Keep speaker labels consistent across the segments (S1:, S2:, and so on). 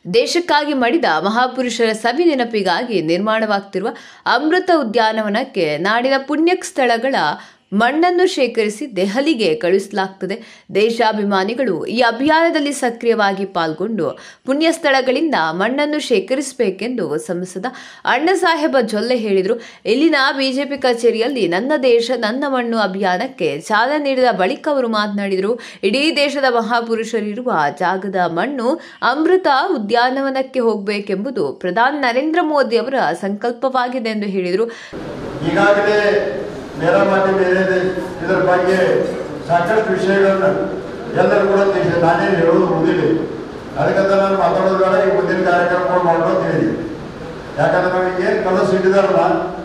S1: ದೇಶಕ್ಕಾಗಿ ಮಡಿದ ಮಹಾಪುರುಷರ ಸವಿ ನೆನಪಿಗಾಗಿ ನಿರ್ಮಾಣವಾಗ್ತಿರುವ ಅಮೃತ ಉದ್ಯಾನವನಕ್ಕೆ ನಾಡಿನ ಪುಣ್ಯ ಸ್ಥಳಗಳ ಮಣ್ಣನ್ನು ಶೇಖರಿಸಿ ದೆಹಲಿಗೆ ಕಳುಹಿಸಲಾಗ್ತದೆ ದೇಶಾಭಿಮಾನಿಗಳು ಈ ಅಭಿಯಾನದಲ್ಲಿ ಸಕ್ರಿಯವಾಗಿ ಪಾಲ್ಗೊಂಡು ಪುಣ್ಯ ಸ್ಥಳಗಳಿಂದ ಮಣ್ಣನ್ನು ಶೇಖರಿಸಬೇಕೆಂದು ಸಂಸದ ಅಣ್ಣಸಾಹೇಬ ಜೊಲ್ಲೆ ಹೇಳಿದರು ಇಲ್ಲಿನ ಬಿಜೆಪಿ ಕಚೇರಿಯಲ್ಲಿ ನನ್ನ ದೇಶ ನನ್ನ ಮಣ್ಣು ಅಭಿಯಾನಕ್ಕೆ ಚಾಲನೆ ನೀಡಿದ ಬಳಿಕ ಅವರು ಮಾತನಾಡಿದರು ಇಡೀ ದೇಶದ ಮಹಾಪುರುಷರಿರುವ ಜಾಗದ ಮಣ್ಣು ಅಮೃತ ಉದ್ಯಾನವನಕ್ಕೆ ಹೋಗಬೇಕೆಂಬುದು ಪ್ರಧಾನಿ ನರೇಂದ್ರ ಮೋದಿ ಅವರ ಸಂಕಲ್ಪವಾಗಿದೆ ಎಂದು ಹೇಳಿದರು
S2: ಈಗಾಗಲೇ ನೇರ ಮಾತಿ ಬೇರೆ ಇದರ ಬಗ್ಗೆ ಸಾಕಷ್ಟು ವಿಷಯಗಳನ್ನ ಎಲ್ಲರೂ ಕೂಡ ದೇಶ ನಾನೇ ಹೇಳೋದು ಮುಗಿಲಿ ಅದಕ್ಕಂತ ನಾನು ಮಾತಾಡೋದು ಬೇಡ ಈ ಮುಂದಿನ ಕಾರ್ಯಕ್ರಮಗಳು ಮಾಡೋದು ಅಂತ ಹೇಳಿ ಯಾಕಂದ್ರೆ ನಮಗೆ ಏನು ಕನಸು ಇಟ್ಟಿದಾರಲ್ಲ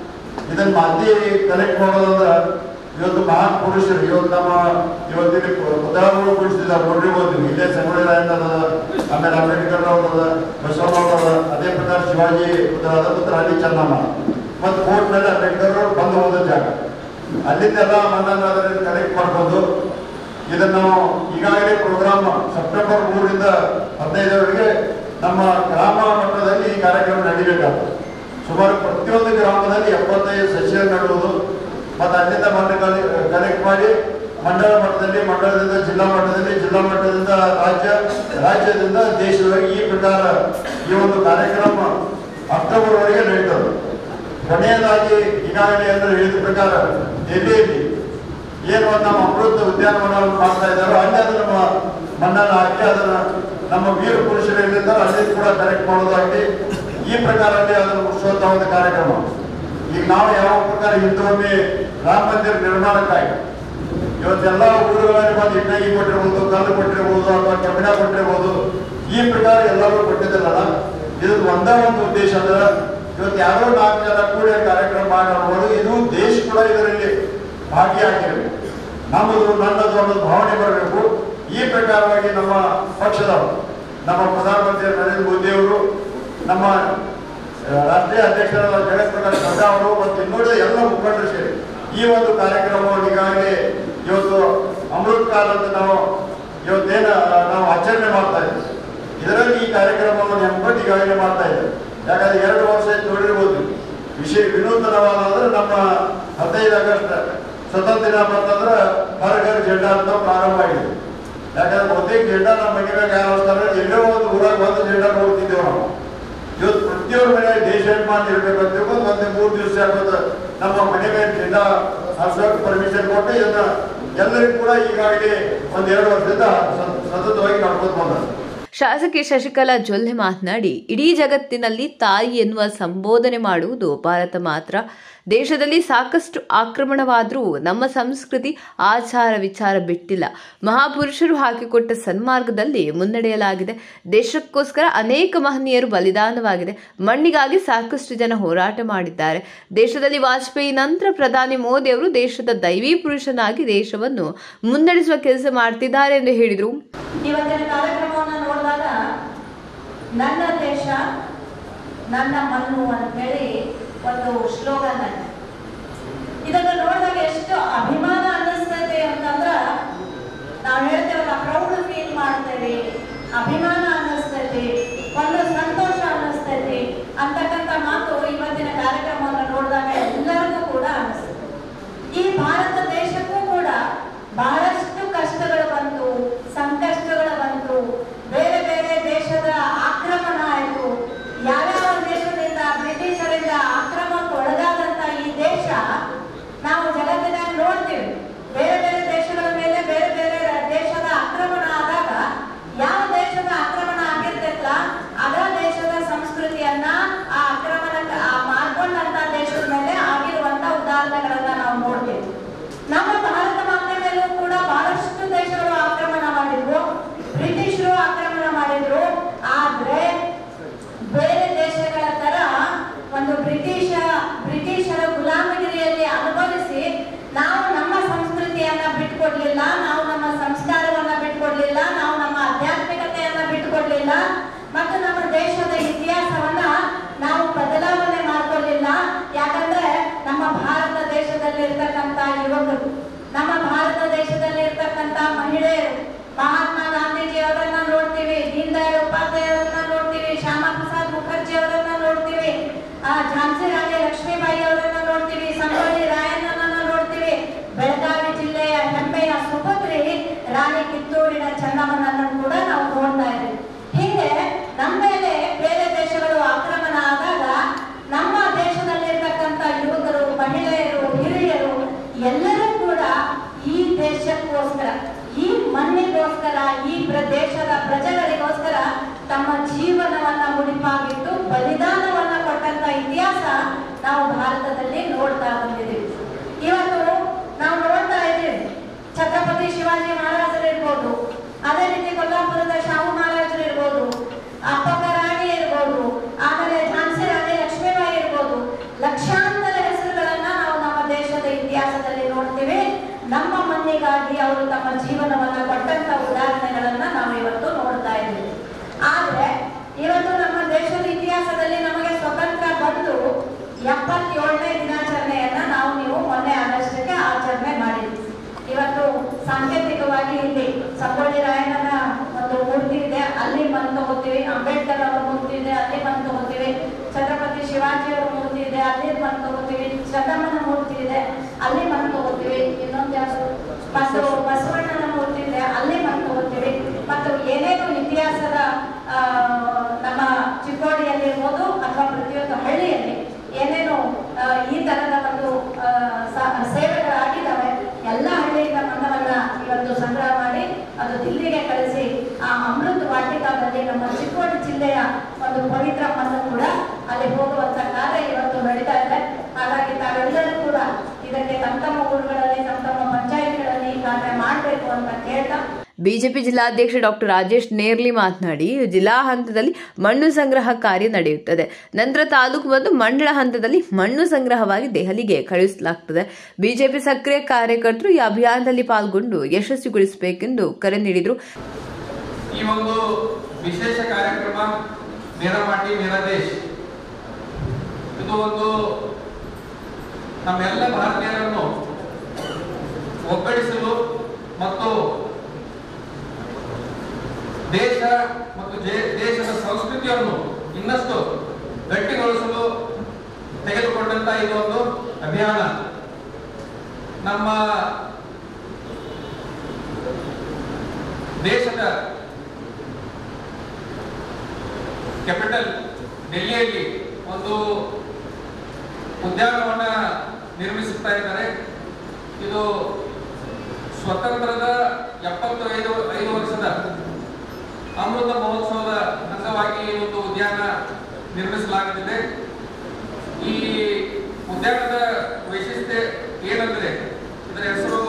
S2: ಇದನ್ನ ಮಾತಿ ಕನೆಕ್ಟ್ ಮಾಡೋದಂದ್ರೆ ಇವತ್ತು ಮಹಾನ್ ಪುರುಷರು ಇವತ್ತು ನಮ್ಮ ಇವತ್ತಿನ ಉದಾಹರಣೆಗಳು ಪುರುಷರಿದ್ದಾರೆ ನೋಡಿರ್ಬೋದು ನೀವು. ಇಲ್ಲೇ ಸಂಗೊಳ್ಳಿ ರಾಯಣ್ಣ ಅದ ಆಮೇಲೆ ಅಂಬೇಡ್ಕರ್ ಅವ್ರದ ಬಸವಣ್ಣ ಅವ್ರದ ಅದೇ ಪ್ರಕಾರ ಶಿವಾಜಿ ಪುತ್ರರಾದ ಪುತ್ರ ಅಲ್ಲಿ ಚೆನ್ನಮ್ಮ ಮತ್ತು ಕೋರ್ಟ್ ಮೇಲೆ ಅಂಬೇಡ್ಕರ್ ಅವರು ಬಂದು ಹೋದ ಜಾಗ ಅಲ್ಲಿಂದೆಲ್ಲ ಮಣ್ಣನ್ನು ಅದರಲ್ಲಿ ಕಲೆಕ್ಟ್ ಮಾಡ್ಬೋದು ಇದನ್ನು ಈಗಾಗಲೇ ಪ್ರೋಗ್ರಾಮ್ ಸೆಪ್ಟೆಂಬರ್ ಮೂರರಿಂದ ಹದಿನೈದರವರೆಗೆ ನಮ್ಮ ಗ್ರಾಮ ಮಟ್ಟದಲ್ಲಿ ಈ ಕಾರ್ಯಕ್ರಮ ನಡೀಬೇಕಾಗ್ತದೆ ಸುಮಾರು ಪ್ರತಿಯೊಂದು ಗ್ರಾಮದಲ್ಲಿ ಎಪ್ಪತ್ತೈದು ಸಸ್ಯ ನೆಡುವುದು ಮತ್ತು ಅಲ್ಲಿಂದ ಮಣ್ಣು ಕಲೆಕ್ಟ್ ಮಾಡಿ ಮಂಡಳ ಮಟ್ಟದಲ್ಲಿ ಮಂಡಳದಿಂದ ಜಿಲ್ಲಾ ಮಟ್ಟದಲ್ಲಿ ಜಿಲ್ಲಾ ಮಟ್ಟದಿಂದ ರಾಜ್ಯ ರಾಜ್ಯದಿಂದ ದೇಶದವರೆಗೆ ಈ ಪ್ರಕಾರ ಈ ಒಂದು ಕಾರ್ಯಕ್ರಮ ಅಕ್ಟೋಬರ್ವರೆಗೆ ನಡೀತದೆ ಕೊನೆಯದಾಗಿ ಈಗಾಗಲೇ ಎಲ್ಲರೂ ಹೇಳಿದ ಪ್ರಕಾರ ದೆಹಲಿಯಲ್ಲಿ ಏನು ಒಂದು ನಮ್ಮ ಅಮೃತ ಉದ್ಯಾನವನವನ್ನು ಮಾಡ್ತಾ ಇದ್ದಾರೋ ಅಲ್ಲಿ ಅದು ನಮ್ಮ ಮಣ್ಣನ್ನು ಹಾಕಿ ಅದನ್ನ ನಮ್ಮ ವೀರ ಪುರುಷರು ಎಲ್ಲಿದ್ದಾರೆ ಅಲ್ಲಿ ಕೂಡ ಕರೆಕ್ಟ್ ಮಾಡೋದಾಗಲಿ ಈ ಪ್ರಕಾರ ಅಲ್ಲಿ ಅದನ್ನು ಮುಗಿಸುವಂತ ಒಂದು ಕಾರ್ಯಕ್ರಮ ಈಗ ನಾವು ಯಾವ ಪ್ರಕಾರ ಹಿಂದೊಮ್ಮೆ ರಾಮ ಮಂದಿರ ನಿರ್ಮಾಣಕ್ಕಾಗಿ ಇವತ್ತೆಲ್ಲ ಊರುಗಳಲ್ಲಿ ಬಂದು ಇಟ್ಟಾಗಿ ಕೊಟ್ಟಿರ್ಬೋದು ಕಲ್ಲು ಕೊಟ್ಟಿರ್ಬೋದು ಅಥವಾ ಕಬ್ಬಿಣ ಕೊಟ್ಟಿರ್ಬೋದು ಈ ಪ್ರಕಾರ ಎಲ್ಲರೂ ಕೊಟ್ಟಿದ್ದಾರಲ್ಲ ಇದು ಒಂದೇ ಒಂದು ಉದ್ದೇಶ ಅಂದ್ರೆ ಇವತ್ತು ಯಾರೋ ನಾಲ್ಕು ಜನ ಕೂಡಿ ಕಾರ್ಯಕ್ರಮ ಮಾಡೋದು ಇದು ದೇಶ ಕೂಡ ಇದರಲ್ಲಿ ಭಾಗಿಯಾಗಿರಬೇಕು ನಮ್ಮದು ನನ್ನದು ಅನ್ನೋದು ಭಾವನೆ ಬರಬೇಕು ಈ ಪ್ರಕಾರವಾಗಿ ನಮ್ಮ ಪಕ್ಷದವರು ನಮ್ಮ ಪ್ರಧಾನಮಂತ್ರಿ ನರೇಂದ್ರ ಮೋದಿ ಅವರು ನಮ್ಮ ಆ, ರಾಷ್ಟ್ರೀಯ ಅಧ್ಯಕ್ಷರಾದ ಜಗತ್ ಪ್ರಕಾಶ್ ನಡ್ಡಾ ಅವರು ಮತ್ತು ಇನ್ನುಳಿದ ಎಲ್ಲ ಮುಖಂಡರು ಸೇರಿ ಈ ಒಂದು ಕಾರ್ಯಕ್ರಮವನ್ನು ಈಗಾಗಲೇ ಇವತ್ತು ಅಮೃತ್ ಕಾಲ್ ಅಂತ ನಾವು ಇವತ್ತೇನು ನಾವು ಆಚರಣೆ ಮಾಡ್ತಾ ಇದ್ದೀವಿ ಇದರಲ್ಲಿ ಈ ಕಾರ್ಯಕ್ರಮವನ್ನು ನೆನಪಟ್ಟು ಈಗಾಗಲೇ ಮಾಡ್ತಾ ಇದ್ದೇವೆ ಯಾಕಂದ್ರೆ ಎರಡು ವರ್ಷ ಆಯ್ತು ನೋಡಿರ್ಬೋದು ವಿಷಯ ವಿನೂತನವಾದ ಅಂದ್ರೆ ನಮ್ಮ ಹದಿನೈದು ಆಗಸ್ಟ್ ಸ್ವತಂತ್ರ ದಿನ ಬಂತಂದ್ರೆ ಹರ ಘರ ಜೆಂಡಾ ಅಂತ ಪ್ರಾರಂಭ ಆಗಿದೆ ಯಾಕಂದ್ರೆ ಬಹುತೇಕ ಜೆಂಡಾ ನಮ್ಮ ಮನೆ ಮೇಲೆ ಯಾರು ಹೋಗ್ತಾರೆ ಎಲ್ಲೋ ಒಂದು ಊರಾಗ ಒಂದು ಜೆಂಡಾ ನೋಡ್ತಿದ್ದೇವೆ ನಾವು ಇವತ್ತು ಪ್ರತಿಯೊಬ್ಬರ ಮನೆ ದೇಶಾಭಿಮಾನ ಇರಬೇಕು ಅಂತ ತಿಳ್ಕೊಂಡು ಒಂದೇ ಮೂರು ದಿವಸ ಯಾಕೋದು ನಮ್ಮ ಮನೆ ಮೇಲೆ ಜೆಂಡಾ ಹಾರ್ಸೋಕೆ ಪರ್ಮಿಷನ್ ಕೊಟ್ಟು ಇದನ್ನ ಎಲ್ಲರಿಗೂ ಕೂಡ ಈಗಾಗಲೇ ಒಂದ್ ಎರಡು ವರ್ಷದಿಂದ ಸತ- ಸತತವಾಗಿ ನಡ್ಕೊಂಡು ಬಂದ
S1: ಶಾಸಕಿ ಶಶಿಕಲಾ ಜೊಲ್ಲೆ ಮಾತನಾಡಿ ಇಡೀ ಜಗತ್ತಿನಲ್ಲಿ ತಾಯಿ ಎನ್ನುವ ಸಂಬೋಧನೆ ಮಾಡುವುದು ಭಾರತ ಮಾತ್ರ ದೇಶದಲ್ಲಿ ಸಾಕಷ್ಟು ಆಕ್ರಮಣವಾದರೂ ನಮ್ಮ ಸಂಸ್ಕೃತಿ ಆಚಾರ ವಿಚಾರ ಬಿಟ್ಟಿಲ್ಲ ಮಹಾಪುರುಷರು ಹಾಕಿಕೊಟ್ಟ ಸನ್ಮಾರ್ಗದಲ್ಲಿ ಮುನ್ನಡೆಯಲಾಗಿದೆ ದೇಶಕ್ಕೋಸ್ಕರ ಅನೇಕ ಮಹನೀಯರು ಬಲಿದಾನವಾಗಿದೆ ಮಣ್ಣಿಗಾಗಿ ಸಾಕಷ್ಟು ಜನ ಹೋರಾಟ ಮಾಡಿದ್ದಾರೆ ದೇಶದಲ್ಲಿ ವಾಜಪೇಯಿ ನಂತರ ಪ್ರಧಾನಿ ಮೋದಿ ಅವರು ದೇಶದ ದೈವಿ ಪುರುಷನಾಗಿ ದೇಶವನ್ನು ಮುನ್ನಡೆಸುವ ಕೆಲಸ ಮಾಡ್ತಿದ್ದಾರೆ ಎಂದು ಹೇಳಿದರು
S3: ಇವತ್ತಿನ ಕಾರ್ಯಕ್ರಮವನ್ನು ನೋಡಿದಾಗ ನನ್ನ ದೇಶ ನನ್ನ ಮಣ್ಣು ಅಂತ ಹೇಳಿ ಒಂದು ಸ್ಲೋಗನ್ ಇದೆ ಇದನ್ನು ನೋಡಿದಾಗ ಎಷ್ಟು ಅಭಿಮಾನ ಅನ್ನಿಸ್ತೈತೆ ಅಂತಂದ್ರ ನಾವು ಹೇಳ್ತೇವಲ್ಲ ಪ್ರೌಢ ಫೀಲ್ ಮಾಡ್ತೇವೆ ಅಭಿಮಾನ ಅನ್ನಿಸ್ತೈತಿ ಒಂದು ಸಂತೋಷ ಅನ್ನಿಸ್ತೈತಿ ಅಂತಕ್ಕಂಥ ಮಾತು ಇವತ್ತಿನ ಕಾರ್ಯಕ್ರಮವನ್ನು ನೋಡಿದಾಗ ಎಲ್ಲರಿಗೂ ಕೂಡ ಅನ್ನಿಸ್ತದೆ ಈ ಭಾರತ ದೇಶಕ್ಕೂ ಕೂಡ ಬಹಳಷ್ಟು ಕಷ್ಟಗಳು ಬಂತು ಸಂಕಷ್ಟಗಳು ಬಂತು ಬೇರೆ ಬೇರೆ ದೇಶದ ಆಕ್ರಮಣ ಆಯಿತು ಯಾವ್ಯಾವ ದೇಶದಿಂದ ಬ್ರಿಟಿಷರಿಂದ ಆಕ್ರಮಣಕ್ಕೆ ಒಳಗಾದಂತ ಈ ದೇಶ ನಾವು ಜಗತ್ತಿನಾಗ ನೋಡ್ತೀವಿ ಬೇರೆ ಬೇರೆ ದೇಶಗಳ ಮೇಲೆ ಬೇರೆ ಬೇರೆ ದೇಶದ ಆಕ್ರಮಣ ಆದಾಗ ಯಾವ ದೇಶದ ಆಕ್ರಮಣ ಆಗಿರ್ತೈತಲ್ಲ ಅದ ದೇಶದ ಸಂಸ್ಕೃತಿಯನ್ನ ಆ ಆಕ್ರಮಣ ಆ ಮಾಡ್ಕೊಂಡಂತ ದೇಶದ ಮೇಲೆ ಆಗಿರುವಂತ ಉದಾಹರಣೆಗಳನ್ನ ನಾವು ನೋಡ್ತೀವಿ ನಮ್ಮ ಭಾರತ ಮಾತೆ ಮೇಲೂ ಕೂಡ ಬಹಳಷ್ಟು ದೇಶಗಳು ಆಕ್ರಮಣ ಮಾಡಿದ್ರು ಬ್ರಿಟಿಷರು ಆಕ್ರಮಣ ಮಾಡಿದ್ರು ಆದ್ರೆ ಬೇರೆ ದೇಶಗಳ ತರ ಒಂದು ಬ್ರಿಟಿಷ ಬ್ರಿಟಿಷರ ಗುಲಾಮಗಿರಿಯಲ್ಲಿ ಅನುಭವಿಸಿ ನಾವು ನಮ್ಮ ಸಂಸ್ಕೃತಿಯನ್ನ ಬಿಟ್ಕೊಡ್ಲಿಲ್ಲ ನಾವು ನಮ್ಮ ಸಂಸ್ಕಾರವನ್ನ ಬಿಟ್ಕೊಡ್ಲಿಲ್ಲ ನಾವು ನಮ್ಮ ಆಧ್ಯಾತ್ಮಿಕತೆಯನ್ನ ಬಿಟ್ಕೊಡ್ಲಿಲ್ಲ ಮತ್ತು ನಮ್ಮ ದೇಶದ ಇತಿಹಾಸವನ್ನ ನಾವು ಬದಲಾವಣೆ ಮಾಡ್ಕೊಳ್ಳಿಲ್ಲ ಯಾಕಂದ್ರೆ ನಮ್ಮ ಭಾರತ ದೇಶದಲ್ಲಿ ಇರ್ತಕ್ಕಂತ ಯುವಕರು ನಮ್ಮ ಭಾರತ ದೇಶದಲ್ಲಿ ಇರ್ತಕ್ಕಂತ ಮಹಿಳೆಯರು ಮಹಾತ್ಮ ಗಾಂಧೀಜಿ ಅವರನ್ನ ನೋಡ್ತೀವಿ ದೀನ್ ದಯಾಳ್ ಉಪಾಧ್ಯಾಯರನ್ನ ನೋಡ್ತೀವಿ ಝಾನ್ಸಿ ರಾಣಿ ಲಕ್ಷ್ಮೀಬಾಯಿ ಅವರನ್ನ ನೋಡ್ತೀವಿ ಸಂಗೊಳ್ಳಿ ರಾಯಣ್ಣನನ್ನ ನೋಡ್ತೀವಿ ಬೆಳಗಾವಿ ಜಿಲ್ಲೆಯ ಹೆಮ್ಮೆಯ ಸುಪುತ್ರಿ ರಾಣಿ ಕಿತ್ತೂರಿನ ಚೆನ್ನಮ್ಮನನ್ನು ಕೂಡ ನಾವು ನೋಡ್ತಾ ಇದ್ದೀವಿ ಹೀಗೆ ನಮ್ಮ ಮೇಲೆ ಬೇರೆ ದೇಶಗಳು ಆಕ್ರಮಣ ಆದಾಗ ನಮ್ಮ ದೇಶದಲ್ಲಿರ್ತಕ್ಕಂಥ ಯುವಕರು ಮಹಿಳೆಯರು ಹಿರಿಯರು ಎಲ್ಲರೂ ಕೂಡ ಈ ದೇಶಕ್ಕೋಸ್ಕರ ಈ ಮಣ್ಣಿಗೋಸ್ಕರ ಈ ಪ್ರದೇಶದ ಪ್ರಜೆಗಳಿಗೋಸ್ಕರ ತಮ್ಮ ಜೀವನವನ್ನ ಮುಡಿಪಾಗಿಟ್ಟು ಬಲಿದಾನವನ್ನ ಕೊಟ್ಟಂತ ಇತಿಹಾಸ ನಾವು ಭಾರತದಲ್ಲಿ ನೋಡ್ತಾ ಬಂದಿದ್ದೀವಿ ಇವತ್ತು ನಾವು ನೋಡ್ತಾ ಇದ್ದೀವಿ ಛತ್ರಪತಿ ಶಿವಾಜಿ ಮಹಾರಾಜರಿರ್ಬೋದು ಅದೇ ರೀತಿ ಕೊಲ್ಲಾಪುರದ ಶಾಹು ಮಹಾರಾಜರು ಇರ್ಬೋದು ಅಪ್ಪಕ್ಕ ರಾಣಿ ಇರ್ಬೋದು ಆಮೇಲೆ ಝಾನ್ಸಿ ರಾಣಿ ಲಕ್ಷ್ಮೀಬಾಯಿ ಇರ್ಬೋದು ಲಕ್ಷಾಂತರ ಹೆಸರುಗಳನ್ನ ನಾವು ನಮ್ಮ ದೇಶದ ಇತಿಹಾಸದಲ್ಲಿ ನೋಡ್ತೀವಿ ನಮ್ಮ ಮಣ್ಣಿಗಾಗಿ ಅವರು ತಮ್ಮ ಜೀವನವನ್ನ ಕೊಟ್ಟಂತ ಉದಾಹರಣೆಗಳನ್ನ ನಾವು ಇವತ್ತು ನೋಡ್ತಾ ಇದ್ದೀವಿ ಆದ್ರೆ ಇವತ್ತು ನಮ್ಮ ದೇಶದ ಇತಿಹಾಸದಲ್ಲಿ ನಮಗೆ ಸ್ವತಂತ್ರ ಬಂದು ಎಪ್ಪತ್ತೇಳನೇ ದಿನಾಚರಣೆಯನ್ನ ನಾವು ನೀವು ಮೊನ್ನೆ ಆಗಸ್ಟಕ್ಕೆ ಆಚರಣೆ ಮಾಡಿದ್ವಿ ಇವತ್ತು ಸಾಂಕೇತಿಕವಾಗಿ ಇಲ್ಲಿ ಸಂಗೊಳ್ಳಿ ರಾಯಣ್ಣನ ಒಂದು ಮೂರ್ತಿ ಇದೆ ಅಲ್ಲಿ ಬಂದು ತಗೋತೀವಿ ಅಂಬೇಡ್ಕರ್ ಅವರ ಮೂರ್ತಿ ಇದೆ ಅಲ್ಲಿ ಬಂದು ತಗೋತೀವಿ ಛತ್ರಪತಿ ಶಿವಾಜಿ ಅವರ ಮೂರ್ತಿ ಇದೆ ಅಲ್ಲಿ ಬಂದು ತಗೋತೀವಿ ಚನ್ನಮ್ಮನ ಮೂರ್ತಿ ಇದೆ ಅಲ್ಲಿ ಬಂದು ತಗೋತೀವಿ ಇನ್ನೊಂದು ಯಾವುದು ಮತ್ತು ಬಸವಣ್ಣನ ಮೂರ್ತಿ ಇದೆ ಅಲ್ಲಿ ಬಂದು ತಗೋತೀವಿ ಮತ್ತು ಏನೇನು ಇತಿಹಾಸದ ಆ, ನಮ್ಮ ಚಿಕ್ಕೋಡಿಯಲ್ಲಿ ಇರ್ಬೋದು ಅಥವಾ ಪ್ರತಿಯೊಂದು ಹಳ್ಳಿಯಲ್ಲಿ ಏನೇನು ಆ, ಈ ತರದ ಒಂದು ಆ, ಸ- ಸೇವೆಗಳಾಗಿದ್ದಾವೆ ಎಲ್ಲ ಹಳ್ಳಿಯಿಂದ ಮಣ್ಣವನ್ನ ಇವತ್ತು ಸಂಗ್ರಹ ಮಾಡಿ ಅದು ದಿಲ್ಲಿಗೆ ಕಳಿಸಿ ಆ ಅಮೃತ ವಾಟಿಕಾದಲ್ಲಿ ನಮ್ಮ ಚಿಕ್ಕೋಡಿ ಜಿಲ್ಲೆಯ ಒಂದು ಪವಿತ್ರ ಮಣ್ಣು ಕೂಡ ಅಲ್ಲಿ ಹೋಗುವಂತ ಕಾರ್ಯ ಇವತ್ತು ನಡೀತಾ ಇದೆ ಹಾಗಾಗಿ ತಾವೆಲ್ಲರೂ ಕೂಡ ಇದಕ್ಕೆ ತಮ್ಮ ತಮ್ಮ ಊರುಗಳಲ್ಲಿ ತಮ್ಮ ತಮ್ಮ ಪಂಚಾಯತ್ಗಳಲ್ಲಿ ಈ ಕಾರ್ಯ ಮಾಡಬೇಕು ಅಂತ ಕೇಳ್ತಾ
S1: ಬಿಜೆಪಿ ಜಿಲ್ಲಾಧ್ಯಕ್ಷ ಡಾಕ್ಟರ್ ರಾಜೇಶ್ ನೇರ್ಲಿ ಮಾತನಾಡಿ ಜಿಲ್ಲಾ ಹಂತದಲ್ಲಿ ಮಣ್ಣು ಸಂಗ್ರಹ ಕಾರ್ಯ ನಡೆಯುತ್ತದೆ ನಂತರ ತಾಲೂಕು ಮತ್ತು ಮಂಡಳ ಹಂತದಲ್ಲಿ ಮಣ್ಣು ಸಂಗ್ರಹವಾಗಿ ದೆಹಲಿಗೆ ಕಳುಹಿಸಲಾಗುತ್ತದೆ ಬಿಜೆಪಿ ಸಕ್ರಿಯ ಕಾರ್ಯಕರ್ತರು ಈ ಅಭಿಯಾನದಲ್ಲಿ ಪಾಲ್ಗೊಂಡು ಯಶಸ್ವಿಗೊಳಿಸಬೇಕೆಂದು ಕರೆ ನೀಡಿದರು
S4: ಈ ಒಂದು ವಿಶೇಷ ಕಾರ್ಯಕ್ರಮ ಮೇರಾ ಮಾಟಿ ಮೇರಾ ದೇಶ್ ಇದು ಒಂದು ನಮ್ಮೆಲ್ಲ ಭಾರತೀಯರನ್ನು ಒಗ್ಗಡಿಸಲು ಮತ್ತು ದೇಶ ಮತ್ತು ಜೇ- ದೇಶದ ಸಂಸ್ಕೃತಿಯನ್ನು ಇನ್ನಷ್ಟು ಗಟ್ಟಿಗೊಳಿಸಲು ತೆಗೆದುಕೊಂಡಂತ ಇದೊಂದು ಅಭಿಯಾನ ನಮ್ಮ ದೇಶದ ಕ್ಯಾಪಿಟಲ್ ಡೆಲ್ಲಿಯಲ್ಲಿ ಒಂದು ಉದ್ಯಾನವನ ನಿರ್ಮಿಸುತ್ತಾ ಇದ್ದಾರೆ ಇದು ಸ್ವತಂತ್ರದ ಎಪ್ಪತ್ತು ಐದು ಐದು ವರ್ಷದ ಅಮೃತ ಮಹೋತ್ಸವದ ಅಂಗವಾಗಿ ಈ ಒಂದು ಉದ್ಯಾನ ನಿರ್ಮಿಸಲಾಗುತ್ತಿದೆ ಈ ಉದ್ಯಾನದ ವೈಶಿಷ್ಟ್ಯ ಏನಂದ್ರೆ ಇದರ ಹೆಸರು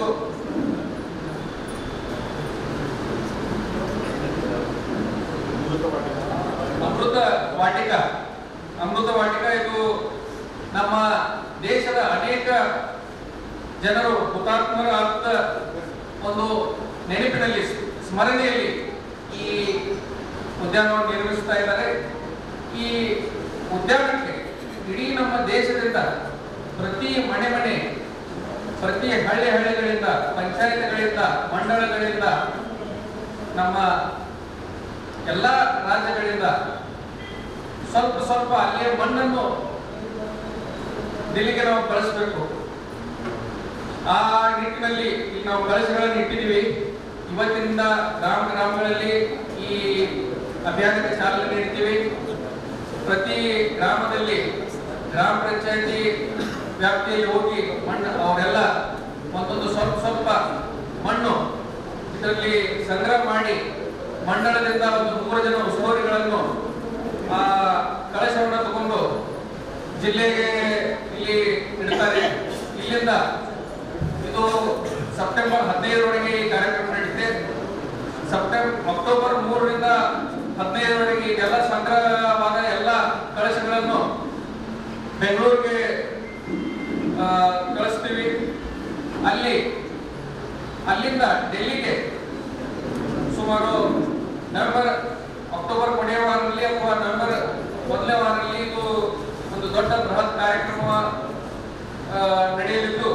S4: ಅಮೃತ ವಾಟಿಕ ಅಮೃತ ವಾಟಿಕ ಇದು ನಮ್ಮ ದೇಶದ ಅನೇಕ ಜನರು ಹುತಾತ್ಮರಾದ ಒಂದು ನೆನಪಿನಲ್ಲಿ ಸ್ಮರಣೆಯಲ್ಲಿ ಈ ಉದ್ಯಾನವನ್ನು ನಿರ್ಮಿಸ್ತಾ ಇದ್ದಾರೆ ಈ ಉದ್ಯಾನಕ್ಕೆ ಇಡೀ ನಮ್ಮ ದೇಶದಿಂದ ಪ್ರತಿ ಮನೆ ಮನೆ ಪ್ರತಿ ಹಳ್ಳಿ ಹಳ್ಳಿಗಳಿಂದ ಪಂಚಾಯತ್ಗಳಿಂದ ಮಂಡಳಗಳಿಂದ ನಮ್ಮ ಎಲ್ಲ ರಾಜ್ಯಗಳಿಂದ ಸ್ವಲ್ಪ ಸ್ವಲ್ಪ ಅಲ್ಲಿಯ ಮಣ್ಣನ್ನು ದಿಲ್ಲಿಗೆ ನಾವು ಕಳಿಸ್ಬೇಕು ಆ ನಿಟ್ಟಿನಲ್ಲಿ ಈಗ ನಾವು ಕಳಶಗಳನ್ನು ಇಟ್ಟಿದ್ದೀವಿ ಇವತ್ತಿನಿಂದ ಗ್ರಾಮ ಗ್ರಾಮಗಳಲ್ಲಿ ಈ ಅಭಿಯಾನಕ್ಕೆ ಚಾಲನೆ ನೀಡ್ತೀವಿ ಪ್ರತಿ ಗ್ರಾಮದಲ್ಲಿ ಗ್ರಾಮ ಪಂಚಾಯತಿ ವ್ಯಾಪ್ತಿಯಲ್ಲಿ ಹೋಗಿ ಮಣ್ಣು ಅವರೆಲ್ಲ ಒಂದೊಂದು ಸ್ವಲ್ಪ ಸ್ವಲ್ಪ ಮಣ್ಣು ಇದರಲ್ಲಿ ಸಂಗ್ರಹ ಮಾಡಿ ಮಂಡಳದಿಂದ ಒಂದು ಮೂರು ಜನ ಉಸ್ತುವಾರಿಗಳನ್ನು ಆ ಕಳಶವನ್ನು ತಗೊಂಡು ಜಿಲ್ಲೆಗೆ ಇಲ್ಲಿ ಇಡ್ತಾರೆ ಇಲ್ಲಿಂದ ಇದು ಸೆಪ್ಟೆಂಬರ್ ಹದಿನೈದರವರೆಗೆ ಈ ಕಾರ್ಯಕ್ರಮ ನಡೆಯುತ್ತೆ ಸೆಪ್ಟೆಂಬರ್ ಅಕ್ಟೋಬರ್ ಮೂರರಿಂದ ಹದಿನೈದರವರೆಗೆ ಇದೆಲ್ಲ ಸಂಗ್ರಹವಾದ ಎಲ್ಲ ಕಳಶಗಳನ್ನು ಬೆಂಗಳೂರಿಗೆ ಆ, ಕಳಿಸ್ತೀವಿ ಅಲ್ಲಿ ಅಲ್ಲಿಂದ ಡೆಲ್ಲಿಗೆ ಸುಮಾರು ನವೆಂಬರ್ ಅಕ್ಟೋಬರ್ ಕೊನೆಯ ವಾರದಲ್ಲಿ ಅಥವಾ ನವೆಂಬರ್ ಮೊದಲನೇ ವಾರದಲ್ಲಿ ಇದು ಒಂದು ದೊಡ್ಡ ಬೃಹತ್ ಕಾರ್ಯಕ್ರಮ ಆ, ನಡೆಯಲಿದ್ದು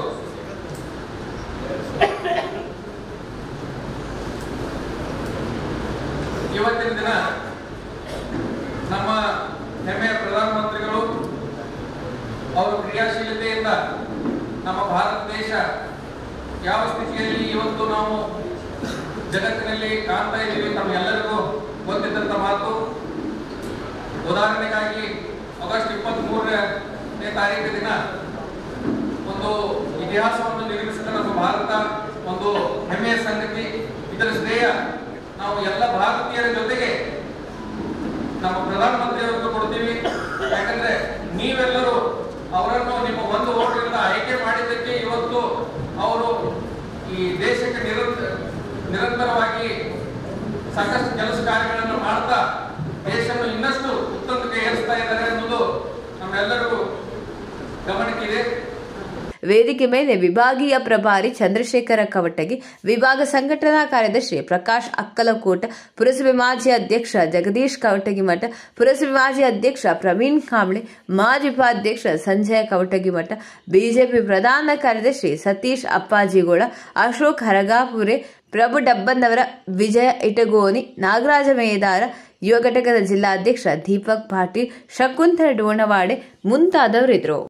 S4: ಇವತ್ತಿನ ದಿನ ನಮ್ಮ ಹೆಮ್ಮೆಯ ಪ್ರಧಾನಮಂತ್ರಿಗಳು ಅವರ ಕ್ರಿಯಾಶೀಲತೆಯಿಂದ ನಮ್ಮ ಭಾರತ ದೇಶ ಯಾವ ಸ್ಥಿತಿಯಲ್ಲಿ ಇವತ್ತು ನಾವು ಜಗತ್ತಿನಲ್ಲಿ ಕಾಣ್ತಾ ಇದ್ದೀವಿ ತಮ್ಮೆಲ್ಲರಿಗೂ ಗೊತ್ತಿದ್ದಂತ ಮಾತು ಉದಾಹರಣೆಗಾಗಿ ಆಗಸ್ಟ್ ಇಪ್ಪತ್ತ್ ಮೂರನೇ ತಾರೀಕು ದಿನ ಒಂದು ಇತಿಹಾಸವನ್ನು ನಿರ್ಮಿಸಿದ ನಮ್ಮ ಭಾರತ ಒಂದು ಹೆಮ್ಮೆಯ ಸಂಗತಿ ಇದರ ಶ್ರೇಯ ನಾವು ಎಲ್ಲ ಭಾರತೀಯರ ಜೊತೆಗೆ ನಮ್ಮ ಪ್ರಧಾನಮಂತ್ರಿಯವರಿಗೂ ಕೊಡ್ತೀವಿ ಯಾಕಂದ್ರೆ ನೀವೆಲ್ಲರೂ ಅವರನ್ನು ನಿಮ್ಮ ಒಂದು ಓಟಿನಿಂದ ಆಯ್ಕೆ ಮಾಡಿದ್ದಕ್ಕೆ ಇವತ್ತು ಅವರು ಈ ದೇಶಕ್ಕೆ ನಿರಂತರ ನಿರಂತರವಾಗಿ ಸಾಕಷ್ಟು ಕೆಲಸ ಕಾರ್ಯಗಳನ್ನು ಮಾಡ್ತಾ ದೇಶವನ್ನು ಇನ್ನಷ್ಟು ಉತ್ತಮಕ್ಕೆ ಏರಿಸ್ತಾ ಇದ್ದಾರೆ ಅನ್ನೋದು ನಮ್ಮೆಲ್ಲರಿಗೂ ಗಮನಕ್ಕಿದೆ
S1: ವೇದಿಕೆ ಮೇಲೆ ವಿಭಾಗೀಯ ಪ್ರಭಾರಿ ಚಂದ್ರಶೇಖರ ಕವಟಗಿ ವಿಭಾಗ ಸಂಘಟನಾ ಕಾರ್ಯದರ್ಶಿ ಪ್ರಕಾಶ್ ಅಕ್ಕಲಕೋಟ ಪುರಸಭೆ ಮಾಜಿ ಅಧ್ಯಕ್ಷ ಜಗದೀಶ್ ಕವಟಗಿಮಠ ಪುರಸಭೆ ಮಾಜಿ ಅಧ್ಯಕ್ಷ ಪ್ರವೀಣ್ ಕಾಂಬ್ಳೆ ಮಾಜಿ ಉಪಾಧ್ಯಕ್ಷ ಸಂಜಯ ಕವಟಗಿಮಠ ಬಿಜೆಪಿ ಪ್ರಧಾನ ಕಾರ್ಯದರ್ಶಿ ಸತೀಶ್ ಅಪ್ಪಾಜಿಗೋಳ ಅಶೋಕ್ ಹರಗಾಪುರೆ ಪ್ರಭು ಡಬ್ಬನ್ನವರ ವಿಜಯ ಇಟಗೋನಿ ನಾಗರಾಜ ಮೇದಾರ ಯುವ ಘಟಕದ ಜಿಲ್ಲಾಧ್ಯಕ್ಷ ದೀಪಕ್ ಪಾಟೀಲ್ ಶಕುಂತಲ ಡೋಣವಾಡೆ ಮುಂತಾದವರಿದ್ದರು